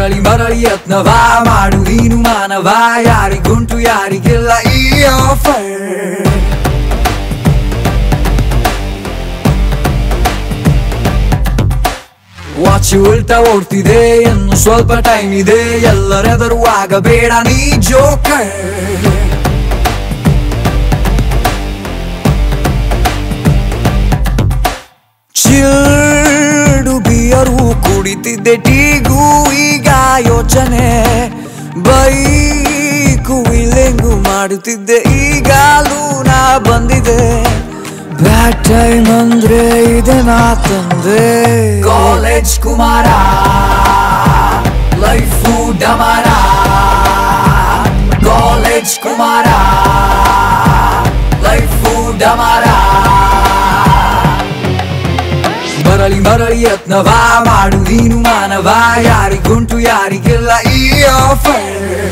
ಮರಳಿ ಮರಳಿ ಯತ್ನವ ಮಾಡು ನೀನು ಮಾನವ ಯಾರಿಗುಂಟು ಯಾರಿಗಿಲ್ಲ ಈ ಆಫರ್ ವಾಚ್ ಉಲ್ಟಾ ಓಡ್ತಿದೆ ಇನ್ನು ಸ್ವಲ್ಪ ಟೈಮ್ ಇದೆ ಎಲ್ಲರೆದರು ಆಗಬೇಡ ನೀ ಜೋಕರ್ ಚಿಲ್ಡು ಬಿಯರು ಕುಡಿತಿದ್ದೆ ಟೀಗೂ ಈಗ ಯೋಚನೆ ಬೈಕು ವಿಲೆಂಗು ಮಾಡುತ್ತಿದ್ದೆ ಈಗ ಲೂನಾ ಬಂದಿದೆ ಬ್ಯಾಡ್ ಟೈಮ್ ಅಂದ್ರೆ ಇದೆ ನಾ ತಂದೆ ಕಾಲೇಜ್ ಕುಮಾರ ಲೈಫು ಡಮಾರ ಕಾಲೇಜ್ ಕುಮಾರ ಲೈಫು ಡಮಾರ ಮರಳಿ ಮರಳಿ ಯತ್ನವ ಮಾಡು ನೀನು ಮಾನವ ಯಾರಿಗುಂಟು ಯಾರಿಗಿಲ್ಲ ಈ ಆಫರ್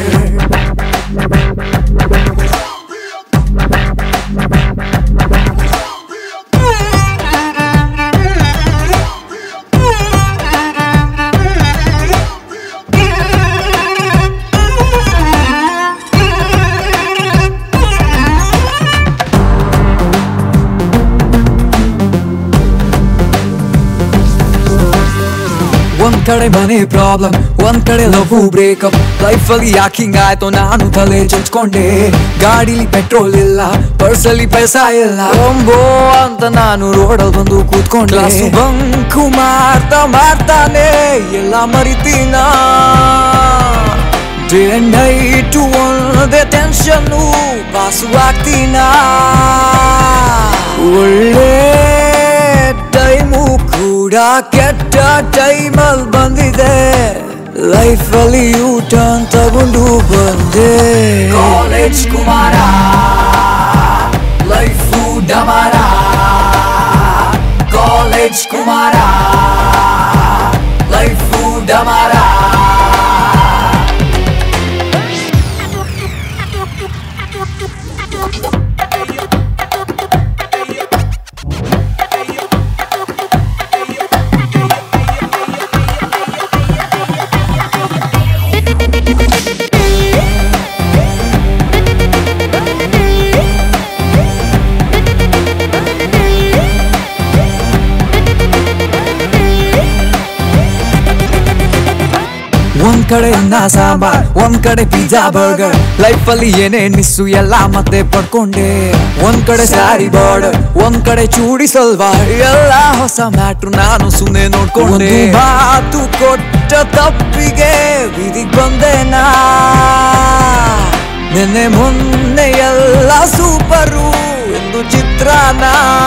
ಒಂದ್ ಕಡೆ ಮನೆ ಪ್ರಾಬ್ಲಮ್ ಒಂದ್ ಕಡೆ ಲವ್ ಬ್ರೇಕಪ್ ಲೈಫ್ ಅಲ್ಲಿ ಯಾಕೆ ಹಿಂಗಾಯ್ತು ನಾನು ತಲೆ ಚಚ್ಕೊಂಡೆ ಗಾಡಿಲಿ ಪೆಟ್ರೋಲ್ ಇಲ್ಲ ಪರ್ಸಲ್ಲಿ ಪೈಸಾ ಇಲ್ಲ ಒಂಬೋ ಅಂತ ನಾನು ರೋಡಲ್ಲಿ ಬಂದು ಕೂತ್ಕೊಂಡೆ ಬಂಕು ಮಾಡ್ತಾ ಮಾಡ್ತಾನೆ ಎಲ್ಲ ಮರಿತೀನ ಡೇ ನೈಟ್ ಒಂದೇ ಟೆನ್ಷನ್ನು ಪಾಸು ಆಗ್ತೀನ ಒಳ್ಳೆ ಟೈಮು ಕೂಡ ಕೆಟ್ಟ ಟೈಮಲ್ಲಿ ಬಂದಿದೆ ಲೈಫಲ್ಲಿ ಯೂ ಟರ್ನ್ ತಗೊಂಡು ಬಂದೆ ಕಾಲೇಜ್ ಕುಮಾರ ಲೈಫು ಡಮಾರ ಕಾಲೇಜ್ ಕುಮಾರ ಲೈಫು ಡಮಾರ ಒಂದ್ ಕಡೆ ಅನ್ನ ಸಾಂಬಾರ್ ಒಂದ್ ಕಡೆ ಪಿಜ್ಜಾ ಬರ್ಗರ್ ಲೈಫ್ ಅಲ್ಲಿ ಏನೇ ಮಿಸ್ಸು ಎಲ್ಲ ಮತ್ತೆ ಪಡ್ಕೊಂಡೆ ಒಂದ್ ಕಡೆ ಸ್ಯಾರಿ ಬಾರ್ಡರ್ ಒಂದ್ ಕಡೆ ಚೂಡಿ ಸಲ್ವಾರ್ ಎಲ್ಲ ಹೊಸ ಮ್ಯಾಟ್ರು ನಾನು ಸುಮ್ನೆ ನೋಡ್ಕೊಂಡೆ ಮಾತು ಕೊಟ್ಟ ತಪ್ಪಿಗೆ ಬೀದಿಗ್ ಬಂದೆ ನಾ ನೆನ್ನೆ ಮೊನ್ನೆ ಎಲ್ಲ ಸೂಪರು ಎಂದು ಚಿತ್ರಾನ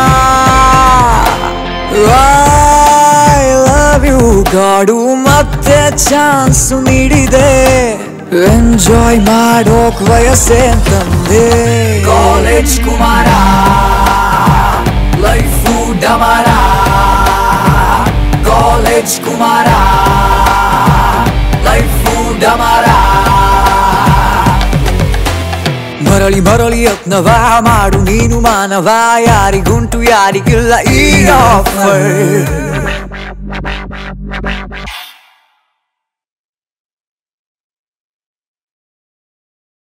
ಐ ಲವ್ ಯು ಗಾಡು ಮತ್ತೆ ಚಾನ್ಸ್ ನೀಡಿದೆ ಎಂಜಾಯ್ ಮಾಡೋಕ್ ವಯಸ್ಸೇ ತಂದೆ ಕಾಲೇಜ್ ಕುಮಾರ ಲೈಫು ಡಮಾರ ಕಾಲೇಜ್ ಕುಮಾರ ಲೈಫು ಡಮಾರ ಮರಳಿ ಮರಳಿ ಯತ್ನವ ಮಾಡು ನೀನು ಮಾನವ ಯಾರಿಗುಂಟು ಯಾರಿಗಿಲ್ಲ ಈ ಆಫರ್